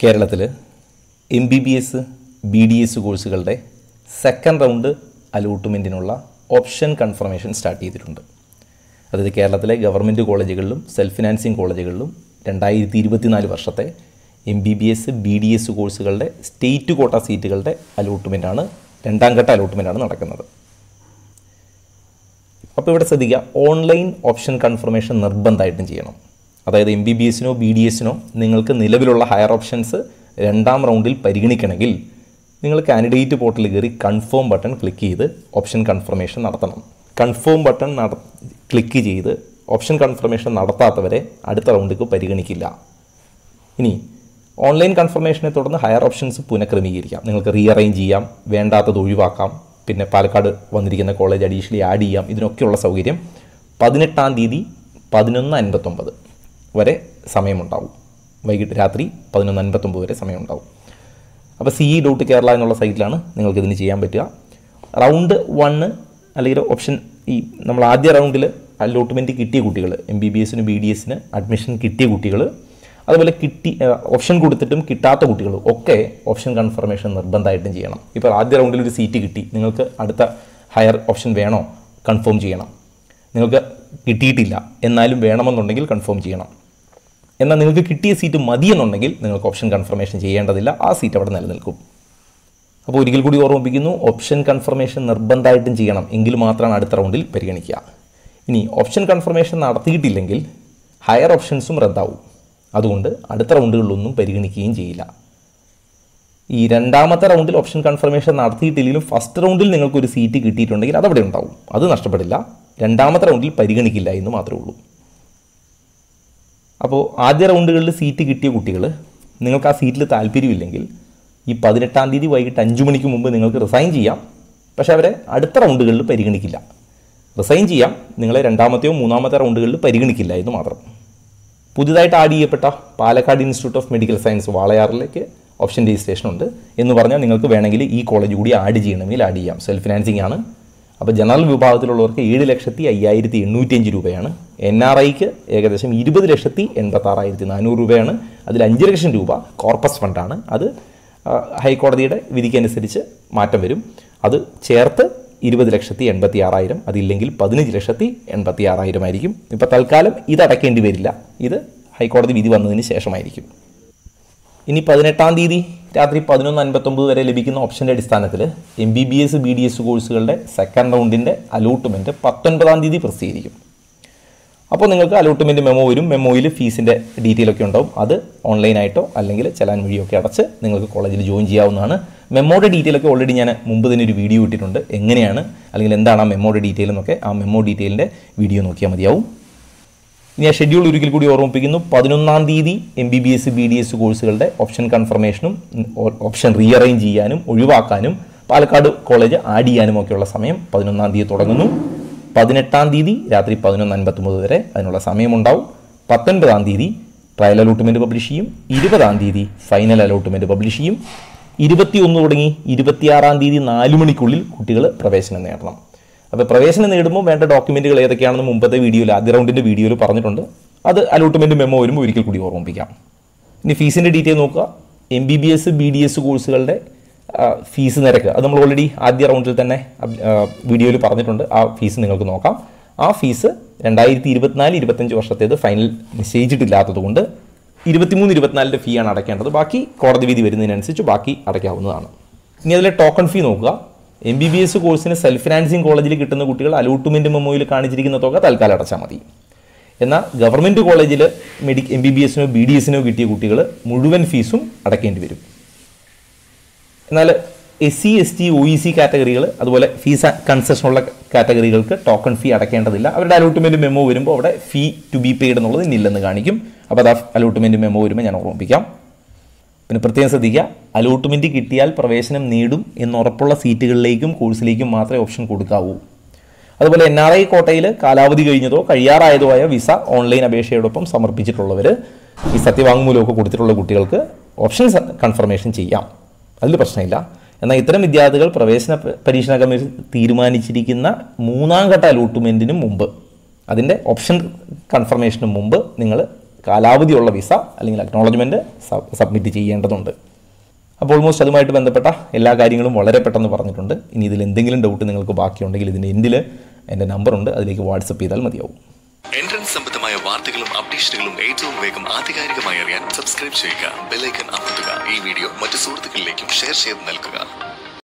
കേരളത്തിൽ M B B S B D S കോഴ്സുകളുടെ second round അലോട്ട്മെൻറ്റിനുള്ള ഓപ്ഷൻ കൺഫർമേഷൻ സ്റ്റാർട്ട് ചെയ്തിട്ടുണ്ട് അതായത് കേരളത്തിലെ ഗവൺമെൻറ് കോളേജുകളിലും സെൽഫ് ഫിനാൻസിങ് കോളേജുകളിലും രണ്ടായിരത്തി ഇരുപത്തിനാല് വർഷത്തെ M B B S B D S കോഴ്സുകളുടെ സ്റ്റേറ്റ് കോട്ട സീറ്റുകളുടെ അലോട്ട്മെൻറ്റാണ് രണ്ടാം ഘട്ട അലോട്ട്മെൻറ്റാണ് നടക്കുന്നത് അപ്പോൾ ഇവിടെ ശ്രദ്ധിക്കുക ഓൺലൈൻ ഓപ്ഷൻ കൺഫർമേഷൻ നിർബന്ധമായിട്ടും ചെയ്യണം അതായത് എം ബി ബി എസിനോ ബി ഡി എസിനോ നിങ്ങൾക്ക് നിലവിലുള്ള ഹയർ ഓപ്ഷൻസ് രണ്ടാം റൗണ്ടിൽ പരിഗണിക്കണമെങ്കിൽ നിങ്ങൾ കാൻഡിഡേറ്റ് പോർട്ടലിൽ കയറി കൺഫേം ബട്ടൺ ക്ലിക്ക് ചെയ്ത് ഓപ്ഷൻ കൺഫർമേഷൻ നടത്തണം കൺഫേം ബട്ടൺ നട ക്ലിക്ക് ചെയ്ത് ഓപ്ഷൻ കൺഫർമേഷൻ നടത്താത്തവരെ അടുത്ത റൗണ്ടിലേക്ക് പരിഗണിക്കില്ല ഇനി ഓൺലൈൻ കൺഫർമേഷനെ തുടർന്ന് ഹയർ ഓപ്ഷൻസ് പുനഃക്രമീകരിക്കാം നിങ്ങൾക്ക് റീഅറേഞ്ച് ചെയ്യാം വേണ്ടാത്തത് ഒഴിവാക്കാം പിന്നെ പാലക്കാട് വന്നിരിക്കുന്ന കോളേജ് അഡീഷണലി ആഡ് ചെയ്യാം ഇതിനൊക്കെയുള്ള സൗകര്യം പതിനെട്ടാം തീയതി പതിനൊന്ന് അൻപത്തൊമ്പത് വരെ സമയമുണ്ടാവും വൈകിട്ട് രാത്രി പതിനൊന്ന് അൻപത്തൊമ്പത് വരെ സമയമുണ്ടാവും അപ്പോൾ സി ഇ ഡോട്ട് കേരള എന്നുള്ള സൈറ്റിലാണ് നിങ്ങൾക്ക് ഇതിന് ചെയ്യാൻ പറ്റുക റൗണ്ട് വണ്ണ് അല്ലെങ്കിൽ ഓപ്ഷൻ ഈ നമ്മൾ ആദ്യ റൗണ്ടിൽ അലോട്ട്മെൻറ്റ് കിട്ടിയ കുട്ടികൾ എം ബി ബി എസിന് ബി ഡി എസിന് അഡ്മിഷൻ കിട്ടിയ കുട്ടികൾ അതുപോലെ കിട്ടി ഓപ്ഷൻ കൊടുത്തിട്ടും കിട്ടാത്ത കുട്ടികൾ ഒക്കെ ഓപ്ഷൻ കൺഫർമേഷൻ നിർബന്ധമായിട്ടും ചെയ്യണം ഇപ്പോൾ ആദ്യ റൗണ്ടിൽ ഒരു സീറ്റ് കിട്ടി നിങ്ങൾക്ക് അടുത്ത ഹയർ ഓപ്ഷൻ വേണോ കൺഫേം ചെയ്യണം നിങ്ങൾക്ക് കിട്ടിയിട്ടില്ല എന്നാലും വേണമെന്നുണ്ടെങ്കിൽ കൺഫേം ചെയ്യണം എന്നാൽ നിങ്ങൾക്ക് കിട്ടിയ സീറ്റ് മതിയെന്നുണ്ടെങ്കിൽ നിങ്ങൾക്ക് ഓപ്ഷൻ കൺഫർമേഷൻ ചെയ്യേണ്ടതില്ല ആ സീറ്റ് അവിടെ നിലനിൽക്കും അപ്പോൾ ഒരിക്കൽ കൂടി ഓർമ്മിപ്പിക്കുന്നു ഓപ്ഷൻ കൺഫർമേഷൻ നിർബന്ധമായിട്ടും ചെയ്യണം എങ്കിൽ മാത്രമാണ് അടുത്ത റൗണ്ടിൽ പരിഗണിക്കുക ഇനി ഓപ്ഷൻ കൺഫർമേഷൻ നടത്തിയിട്ടില്ലെങ്കിൽ ഹയർ ഓപ്ഷൻസും റദ്ദാവും അതുകൊണ്ട് അടുത്ത റൗണ്ടുകളിലൊന്നും പരിഗണിക്കുകയും ചെയ്യില്ല ഈ രണ്ടാമത്തെ റൗണ്ടിൽ ഓപ്ഷൻ കൺഫർമേഷൻ നടത്തിയിട്ടില്ലെങ്കിലും ഫസ്റ്റ് റൗണ്ടിൽ നിങ്ങൾക്കൊരു സീറ്റ് കിട്ടിയിട്ടുണ്ടെങ്കിൽ അതവിടെ ഉണ്ടാവും അത് നഷ്ടപ്പെടില്ല രണ്ടാമത്തെ റൗണ്ടിൽ പരിഗണിക്കില്ല എന്ന് മാത്രമേ ഉള്ളൂ അപ്പോൾ ആദ്യ റൗണ്ടുകളിൽ സീറ്റ് കിട്ടിയ കുട്ടികൾ നിങ്ങൾക്ക് ആ സീറ്റിൽ താല്പര്യമില്ലെങ്കിൽ ഈ പതിനെട്ടാം തീയതി വൈകിട്ട് അഞ്ച് മണിക്ക് മുമ്പ് നിങ്ങൾക്ക് റിസൈൻ ചെയ്യാം പക്ഷേ അവരെ അടുത്ത റൗണ്ടുകളിൽ പരിഗണിക്കില്ല റിസൈൻ ചെയ്യാം നിങ്ങളെ രണ്ടാമത്തെയോ മൂന്നാമത്തെ റൗണ്ടുകളിൽ പരിഗണിക്കില്ല എന്ന് മാത്രം പുതിയതായിട്ട് ആഡ് ചെയ്യപ്പെട്ട Palakkad institute of medical science വാളയാറിലേക്ക് ഓപ്ഷൻ രജിസ്ട്രേഷൻ ഉണ്ട് എന്ന് പറഞ്ഞാൽ നിങ്ങൾക്ക് വേണമെങ്കിൽ ഈ കോളേജ് കൂടി ആഡ് ചെയ്യണമെങ്കിൽ ആഡ് ചെയ്യാം സെൽഫ് ഫിനാൻസിങ് ആണ് അപ്പോൾ ജനറൽ വിഭാഗത്തിലുള്ളവർക്ക് ഏഴ് ലക്ഷത്തി അയ്യായിരത്തി എണ്ണൂറ്റിയഞ്ച് രൂപയാണ് എൻ ആർ ഐക്ക് ഏകദേശം ഇരുപത് ലക്ഷത്തി എൺപത്താറായിരത്തി നാനൂറ് രൂപയാണ് അതിൽ അഞ്ച് ലക്ഷം രൂപ കോർപ്പസ് ഫണ്ടാണ് അത് ആ, ഹൈക്കോടതിയുടെ വിധിക്കനുസരിച്ച് മാറ്റം വരും അത് ചേർത്ത് ഇരുപത് ലക്ഷത്തി എൺപത്തി ആറായിരം അതില്ലെങ്കിൽ പതിനഞ്ച് ലക്ഷത്തി എൺപത്തി ആറായിരം ആയിരിക്കും ഇപ്പോൾ തൽക്കാലം ഇത് അടയ്ക്കേണ്ടി വരില്ല ഇത് ഹൈക്കോടതി വിധി വന്നതിന് ശേഷമായിരിക്കും ഇനി പതിനെട്ടാം തീയതി രാത്രി പതിനൊന്ന് അൻപത്തൊമ്പത് വരെ ലഭിക്കുന്ന ഓപ്ഷൻ്റെ അടിസ്ഥാനത്തിൽ M B B S B D S കോഴ്സുകളുടെ സെക്കൻഡ് റൗണ്ടിൻ്റെ അലോട്ട്മെൻറ്റ് പത്തൊൻപതാം തീയതി പ്രസിദ്ധീകരിക്കും അപ്പോൾ നിങ്ങൾക്ക് അലോട്ട്മെൻറ്റ് മെമ്മോ വരും മെമ്മോയിൽ ഫീസിൻ്റെ ഡീറ്റെയിൽ ഒക്കെ ഉണ്ടാവും അത് ഓൺലൈനായിട്ടോ അല്ലെങ്കിൽ ചലാൻ വഴിയോ ഒക്കെ അടച്ച് നിങ്ങൾക്ക് കോളേജിൽ ജോയിൻ ചെയ്യാവുന്നതാണ് മെമ്മോയുടെ ഡീറ്റെയിൽ ഒക്കെ ഓൾറെഡി ഞാൻ മുമ്പ് തന്നെ ഒരു വീഡിയോ ഇട്ടിട്ടുണ്ട് എങ്ങനെയാണ് അല്ലെങ്കിൽ എന്താണ് ആ മെമ്മോയുടെ ഡീറ്റെയിൽ എന്നൊക്കെ ആ മെമ്മോ ഡീറ്റെയിലിൻ്റെ വീഡിയോ നോക്കിയാൽ മതിയാവും ഇനി ആ ഷെഡ്യൂൾ ഒരിക്കൽ കൂടി ഓർമ്മിപ്പിക്കുന്നു പതിനൊന്നാം തീയതി M B B S B D S കോഴ്സുകളുടെ ഓപ്ഷൻ കൺഫർമേഷനും ഉം, ഓ- ഓപ്ഷൻ റീഅറേഞ്ച് ചെയ്യാനും ഒഴിവാക്കാനും പാലക്കാട് കോളേജ് ആഡ് ചെയ്യാനും ഒക്കെയുള്ള സമയം പതിനൊന്നാം തീയതി തുടങ്ങുന്നു പതിനെട്ടാം തീയതി രാത്രി പതിനൊന്ന് അൻപത്തൊമ്പത് വരെ അതിനുള്ള സമയമുണ്ടാവും പത്തൊൻപതാം തീയതി ട്രയൽ അലോട്ട്മെൻറ്റ് പബ്ലിഷ് ചെയ്യും ഇരുപതാം തീയതി ഫൈനൽ അലോട്ട്മെൻറ്റ് പബ്ലിഷ് ചെയ്യും ഇരുപത്തിയൊന്ന് തുടങ്ങി ഇരുപത്തിയാറാം തീയതി നാല് മണിക്കുള്ളിൽ കുട്ടികൾ പ്രവേശനം നേടണം അപ്പോൾ പ്രവേശനം നേടുമ്പോൾ വേണ്ട ഡോക്യുമെൻറ്റുകൾ ഏതൊക്കെയാണെന്ന് മുമ്പത്തെ വീഡിയോയിൽ ആദ്യ റൗണ്ടിൻ്റെ വീഡിയോയിൽ പറഞ്ഞിട്ടുണ്ട് അത് അലോട്ട്മെൻറ്റ് മെമ്മോ വരുമ്പോൾ ഒരിക്കൽ കൂടി ഓർമ്മിപ്പിക്കാം ഇനി ഫീസിൻ്റെ ഡീറ്റെയിൽ നോക്കുക M B B S B D S കോഴ്സുകളുടെ ആ, ഫീസ് നിരക്ക് അത് നമ്മൾ ഓൾറെഡി ആദ്യ റൗണ്ടിൽ തന്നെ വീഡിയോയിൽ പറഞ്ഞിട്ടുണ്ട് ആ ഫീസ് നിങ്ങൾക്ക് നോക്കാം ആ ഫീസ് രണ്ടായിരത്തി ഇരുപത്തിനാല് ഇരുപത്തഞ്ച് വർഷത്തേത് ഫൈനൽ നിശ്ചയിച്ചിട്ടില്ലാത്തത് കൊണ്ട് ഇരുപത്തിമൂന്ന് ഇരുപത്തിനാലിൻ്റെ ഫീ ആണ് അടയ്ക്കേണ്ടത് ബാക്കി കോടതി വിധി വരുന്നതിനനുസരിച്ച് ബാക്കി അടയ്ക്കാവുന്നതാണ് ഇനി അതിലെ ടോക്കൺ ഫീ നോക്കുക എം ബി ബി എസ് കോഴ്സിന് സെൽഫ് ഫിനാൻസിങ് കോളേജിൽ കിട്ടുന്ന കുട്ടികൾ അലോട്ട്മെൻറ്റ് മെമ്മോയിൽ കാണിച്ചിരിക്കുന്ന തുക തൽക്കാലം അടച്ചാൽ മതി എന്നാൽ ഗവൺമെൻറ് കോളേജിൽ മെഡി എം ബി ബി എസിനോ ബി ഡി എസിനോ കിട്ടിയ കുട്ടികൾ മുഴുവൻ ഫീസും അടയ്ക്കേണ്ടി വരും എന്നാൽ S C S T O E C കാറ്റഗറികൾ അതുപോലെ ഫീസ് കൺസെഷനുള്ള കാറ്റഗറികൾക്ക് ടോക്കൺ ഫീ അടയ്ക്കേണ്ടതില്ല അവരുടെ അലോട്ട്മെൻറ്റ് മെമ്മോ വരുമ്പോൾ അവിടെ ഫീ ടു ബി പെയ്ഡ് എന്നുള്ളത് ഇല്ലെന്ന് കാണിക്കും അപ്പോൾ അത് ആ അലോട്ട്മെൻറ്റ് മെമ്മോ വരുമ്പോൾ ഞാൻ ഓർമ്മിപ്പിക്കാം പിന്നെ പ്രത്യേകം ശ്രദ്ധിക്കുക അലോട്ട്മെൻറ്റ് കിട്ടിയാൽ പ്രവേശനം നേടും എന്നുറപ്പുള്ള സീറ്റുകളിലേക്കും കോഴ്സിലേക്കും മാത്രമേ ഓപ്ഷൻ കൊടുക്കാവൂ അതുപോലെ എൻ ആർ ഐ കോട്ടയിൽ കാലാവധി കഴിഞ്ഞതോ കഴിയാറായതോ ആയ വിസ ഓൺലൈൻ അപേക്ഷയോടൊപ്പം സമർപ്പിച്ചിട്ടുള്ളവർ ഈ സത്യവാങ്മൂലമൊക്കെ കൊടുത്തിട്ടുള്ള കുട്ടികൾക്ക് ഓപ്ഷൻ കൺഫർമേഷൻ ചെയ്യാം അതിൽ പ്രശ്നമില്ല എന്നാൽ ഇത്തരം വിദ്യാർത്ഥികൾ പ്രവേശന പ- പരീക്ഷാ കമ്മീഷൻ തീരുമാനിച്ചിരിക്കുന്ന മൂന്നാം ഘട്ട അലോട്ട്മെൻറ്റിനും മുമ്പ് അതിൻ്റെ ഓപ്ഷൻ കൺഫർമേഷന് മുമ്പ് നിങ്ങൾ കാലാവധിയുള്ള വിസ അല്ലെങ്കിൽ അക്നോളജ്മെൻറ്റ് സബ്മിറ്റ് ചെയ്യേണ്ടതുണ്ട് അപ്പോൾ ഓൾമോസ്റ്റ് അതുമായിട്ട് ബന്ധപ്പെട്ട എല്ലാ കാര്യങ്ങളും വളരെ പെട്ടെന്ന് പറഞ്ഞിട്ടുണ്ട് ഇനി ഇതിൽ എന്തെങ്കിലും ഡൗട്ട് നിങ്ങൾക്ക് ബാക്കിയുണ്ടെങ്കിൽ ഇതിൻ്റെ എൻഡിൽ എൻ്റെ നമ്പറുണ്ട് അതിലേക്ക് വാട്സപ്പ് ചെയ്താൽ മതിയാവും എൻട്രൻസ് സംബന്ധമായ വാർത്തകളും അപ്ഡേഷനുകളും ഏറ്റവും വേഗം ആധികാരികമായി അറിയാൻ സബ്സ്ക്രൈബ് ചെയ്യുക ബെലൈക്കൺ അമർത്തുക ഈ വീഡിയോ മറ്റു സുഹൃത്തുക്കളിലേക്കും ഷെയർ ചെയ്ത് നൽകുക